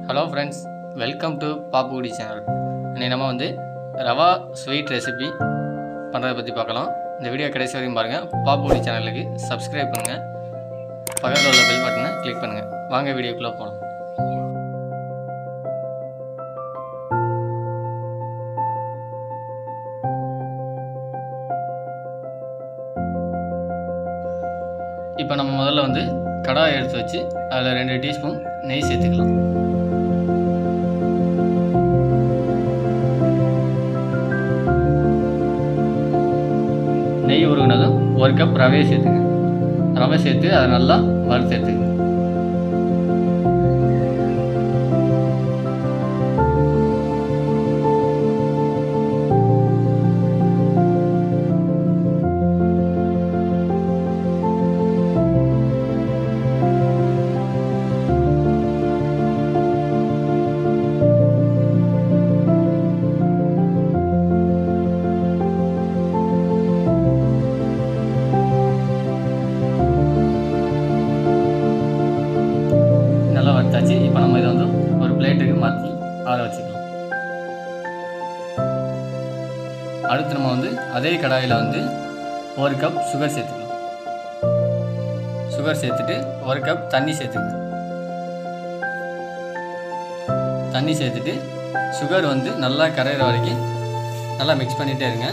hello friends welcome to Pappukudi channel இன்னைக்கு நம்ம வந்து ரவா ஸ்வீட் ரெசிபி பண்ணுறதை பற்றி பார்க்கலாம் இந்த வீடியோ கடைசி வரைக்கும் பாருங்கள் பாப்புகுடி சேனலுக்கு சப்ஸ்கிரைப் பண்ணுங்கள் பக்கத்தில் உள்ள பெல் பட்டனை கிளிக் பண்ணுங்கள் வாங்க வீடியோக்குள்ளே போகலாம் இப்போ நம்ம முதல்ல வந்து கடாய் எடுத்து வச்சு அதில் ரெண்டு டீஸ்பூன் நெய் சேர்த்துக்கலாம் நெய் உருகுனதும் ஒரு கப் ரவையை சேர்த்துங்க ரவை சேர்த்து அதை நல்லா வறுத்து எடுத்துங்க நல்லா வறுத்தாச்சு இப்போ நம்ம இதை வந்து ஒரு பிளேட்டுக்கு மாற்றி ஆற வச்சுக்கலாம் அடுத்து நம்ம வந்து அதே கடாயில் வந்து ஒரு கப் சுகர் சேர்த்துக்கலாம் சுகர் சேர்த்துட்டு ஒரு கப் தண்ணி சேர்த்துக்கணும் தண்ணி சேர்த்துட்டு சுகர் வந்து நல்லா கரையிற வரைக்கும் நல்லா மிக்ஸ் பண்ணிகிட்டே இருங்க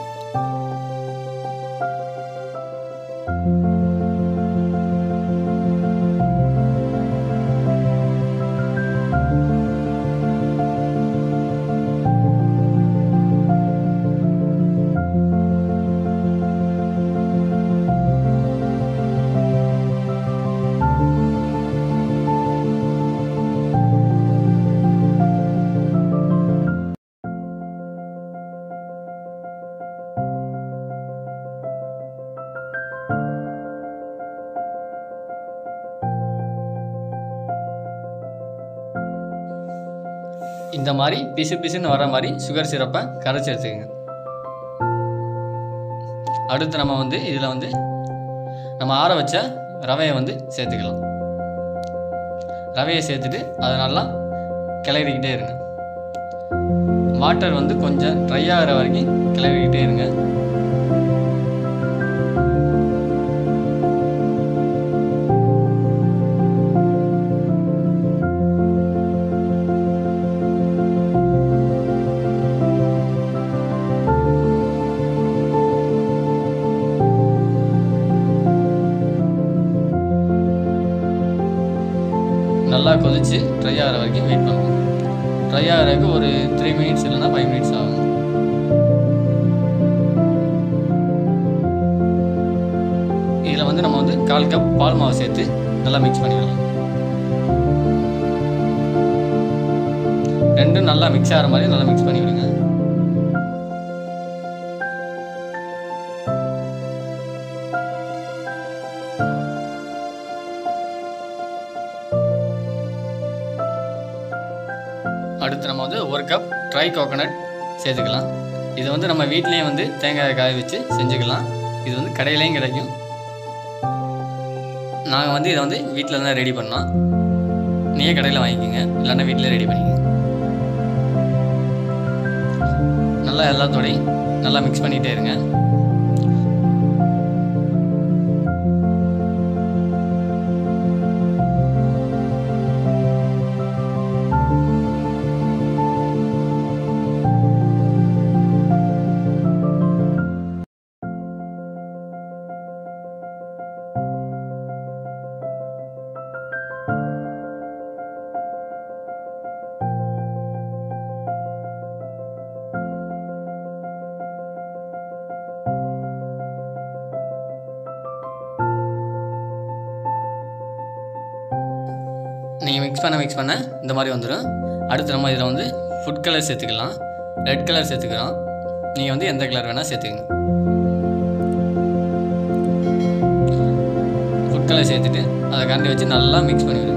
இந்த மாதிரி பிசு பிசுன்னு வர மாதிரி சுகர் சிரப்பை கரைச்சி எடுத்துக்கங்க அடுத்து நம்ம வந்து இதில் வந்து நம்ம ஆற வச்ச ரவையை வந்து சேர்த்துக்கலாம் ரவையை சேர்த்துட்டு அதை நல்லா கிளறிக்கிட்டே இருங்க வாட்டர் வந்து கொஞ்சம் ட்ரை ஆகிற வரைக்கும் கிளறிக்கிட்டே இருங்க நல்லா கொதிச்சு ட்ரை ஆகிற வரைக்கும் வெயிட் பண்ணணும் ட்ரை ஆகிறதுக்கு ஒரு த்ரீ மினிட்ஸ் இல்லைன்னா ஃபைவ் மினிட்ஸ் ஆகும் இதில் வந்து நம்ம வந்து கால் கப் பால் மாவு சேர்த்து நல்லா மிக்ஸ் பண்ணிடலாம் ரெண்டும் நல்லா மிக்ஸ் ஆகிற மாதிரி நல்லா மிக்ஸ் பண்ணி விடுங்க அடுத்து நம்ம வந்து ஒரு கப் ட்ரை கோகோனட் சேர்த்துக்கலாம் இது வந்து நம்ம வீட்லேயே வந்து தேங்காய் காய வச்சு செஞ்சுக்கலாம் இது வந்து கடையிலையும் கிடைக்கும் நாங்கள் வந்து இதை வந்து வீட்டில் தான் ரெடி பண்ணோம் நீயே கடையில் வாங்கிக்கோங்க இல்லைன்னா வீட்டில் ரெடி பண்ணிக்கோங்க நல்லா எல்லாத்தோடையும் நல்லா மிக்ஸ் பண்ணிகிட்டே இருங்க நீங்கள் மிக்ஸ் பண்ண மிக்ஸ் பண்ண இந்த மாதிரி வந்துடும் அடுத்து நம்ம இதில் வந்து ஃபுட் கலர் சேர்த்துக்கலாம் ரெட் கலர் சேர்த்துக்கிறோம் நீங்கள் வந்து எந்த கலர் வேணால் சேர்த்துக்கங்க ஃபுட் கலர் சேர்த்துட்டு அதை கரண்டி வச்சு நல்லா மிக்ஸ் பண்ணிவிடுங்க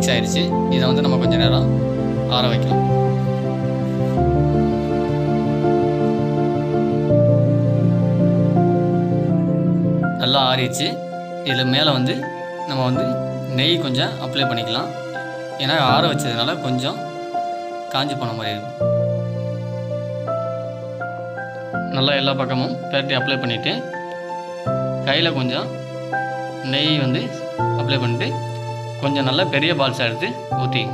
மிக்ஸ் ஆயிடுச்சு இதை வந்து நம்ம கொஞ்ச நேரம் ஆற வைக்கலாம் நல்லா ஆறிடுச்சு இதில் மேலே வந்து நம்ம வந்து நெய் கொஞ்சம் அப்ளை பண்ணிக்கலாம் ஏன்னா ஆற வச்சதுனால கொஞ்சம் காஞ்சி போன மாதிரி இருக்கும் நல்லா எல்லா பக்கமும் பேரட்டி அப்ளை பண்ணிவிட்டு கையில் கொஞ்சம் நெய் வந்து அப்ளை பண்ணிட்டு கொஞ்சம் நல்லா பெரிய பால்ஸாக எடுத்து ஊற்றிங்க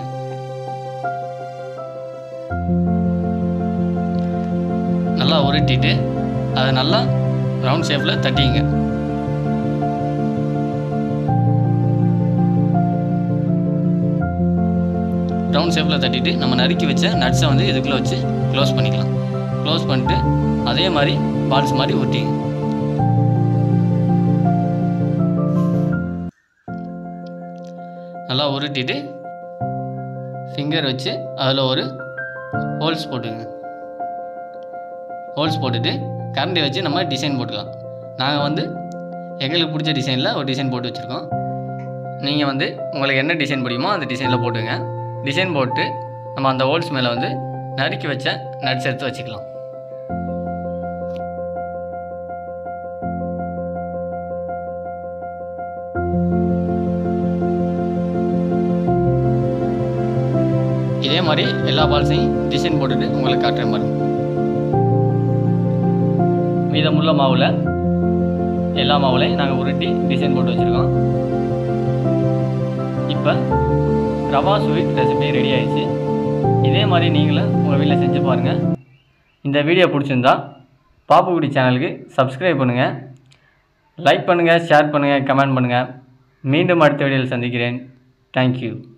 நல்லா உருட்டிட்டு அதை நல்லா ரவுண்ட் ஷேப்பில் தட்டிங்க ரவுண்ட் ஷேப்பில் தட்டிட்டு நம்ம நறுக்கி வச்ச நட்ஸை வந்து இதுக்குள்ளே வச்சு க்ளோஸ் பண்ணிக்கலாம் க்ளோஸ் பண்ணிட்டு அதே மாதிரி பால்ஸ் மாதிரி ஒட்டிங்க நல்லா உருட்டிட்டு ஃபிங்கர் வச்சு அதில் ஒரு ஹோல்ஸ் போட்டுங்க ஹோல்ஸ் போட்டுட்டு கரண்டி வச்சு நம்ம டிசைன் போட்டுக்கலாம் நாங்கள் வந்து எங்களுக்கு பிடிச்ச டிசைனில் ஒரு டிசைன் போட்டு வச்சுருக்கோம் நீங்கள் வந்து உங்களுக்கு என்ன டிசைன் பிடிக்குமோ அந்த டிசைனில் போட்டுங்க டிசைன் போட்டு நம்ம அந்த ஹோல்ஸ் மேலே வந்து நறுக்கி வச்ச நட்ஸ் எடுத்து வச்சுக்கலாம் இதே மாதிரி எல்லா பால்ஸையும் டிசைன் போட்டுட்டு உங்களுக்கு காட்டுறேன் பாருங்க மீதமுள்ள மாவில் எல்லா மாவுலையும் நாங்கள் உருட்டி டிசைன் போட்டு வச்சுருக்கோம் இப்போ ரவா ஸ்வீட் ரெசிபி ரெடி ஆயிடுச்சு இதே மாதிரி நீங்களும் உங்கள் வீட்டில் செஞ்சு பாருங்கள் இந்த வீடியோ பிடிச்சிருந்தா பாப்புக்குடி சேனலுக்கு சப்ஸ்கிரைப் பண்ணுங்கள் லைக் பண்ணுங்கள் ஷேர் பண்ணுங்கள் கமெண்ட் பண்ணுங்கள் மீண்டும் அடுத்த வீடியோவில் சந்திக்கிறேன் தேங்க்யூ